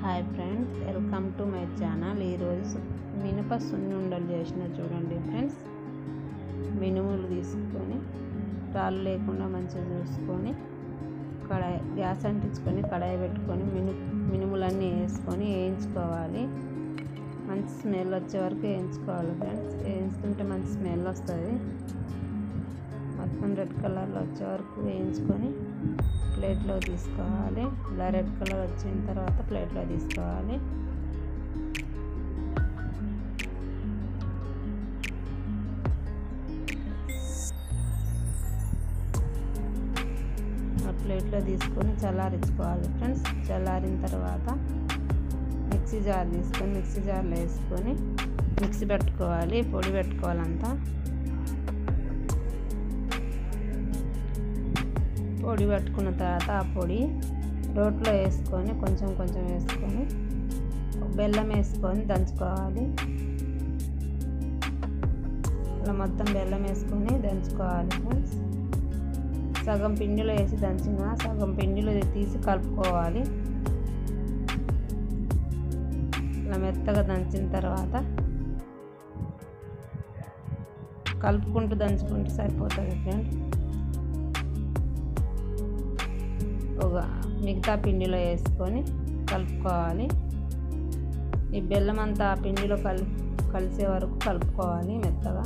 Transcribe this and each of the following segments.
hi friends welcome to my channel ఈరోజు మినప సున్ని ఉండలు చేసిన చూడండి ఫ్రెండ్స్ మినుములు తీసుకొని రాళ్ళు లేకుండా మంచిగా చూసుకొని కడాయి గ్యాస్ అంటించుకొని కడాయి పెట్టుకొని మిను మినుములన్నీ వేసుకొని వేయించుకోవాలి మంచి స్మెల్ వచ్చే వరకు వేయించుకోవాలి ఫ్రెండ్స్ వేయించుకుంటే మంచి స్మెల్ వస్తుంది మొత్తం రెడ్ కలర్లో వచ్చే వరకు వేయించుకొని ప్లేట్లో తీసుకోవాలి ఇలా రెడ్ కలర్ వచ్చిన తర్వాత ప్లేట్లో తీసుకోవాలి ఆ ప్లేట్లో తీసుకొని చల్లారించుకోవాలి ఫ్రెండ్స్ చల్లారిన తర్వాత మిక్సీ జార్ తీసుకొని మిక్సీ జార్లో వేసుకొని మిక్సీ పెట్టుకోవాలి పొడి పెట్టుకోవాలంతా పొడి పట్టుకున్న తర్వాత ఆ పొడి రోట్లో వేసుకొని కొంచెం కొంచెం వేసుకొని బెల్లం వేసుకొని దంచుకోవాలి ఇలా మొత్తం బెల్లం వేసుకొని దంచుకోవాలి ఫ్రెండ్స్ సగం పిండిలో వేసి దంచిన సగం పిండిలో తీసి కలుపుకోవాలి ఇలా మెత్తగా దంచిన తర్వాత కలుపుకుంటూ దంచుకుంటూ సరిపోతుంది ఫ్రెండ్స్ ఒక మిగతా పిండిలో వేసుకొని కలుపుకోవాలి ఈ బెల్లం అంతా ఆ పిండిలో కలి కలిసే వరకు కలుపుకోవాలి మెత్తగా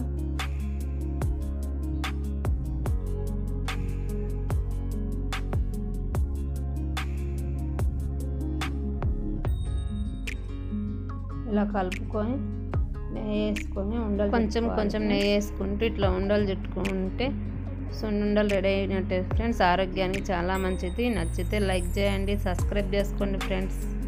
ఇలా కలుపుకొని నెయ్యి వేసుకొని ఉండలు కొంచెం కొంచెం నెయ్యి వేసుకుంటూ ఇట్లా ఉండలు చుట్టుకుంటే సున్నుండలు రెడీ అయినట్టే ఫ్రెండ్స్ ఆరోగ్యానికి చాలా మంచిది నచ్చితే లైక్ చేయండి సబ్స్క్రైబ్ చేసుకోండి ఫ్రెండ్స్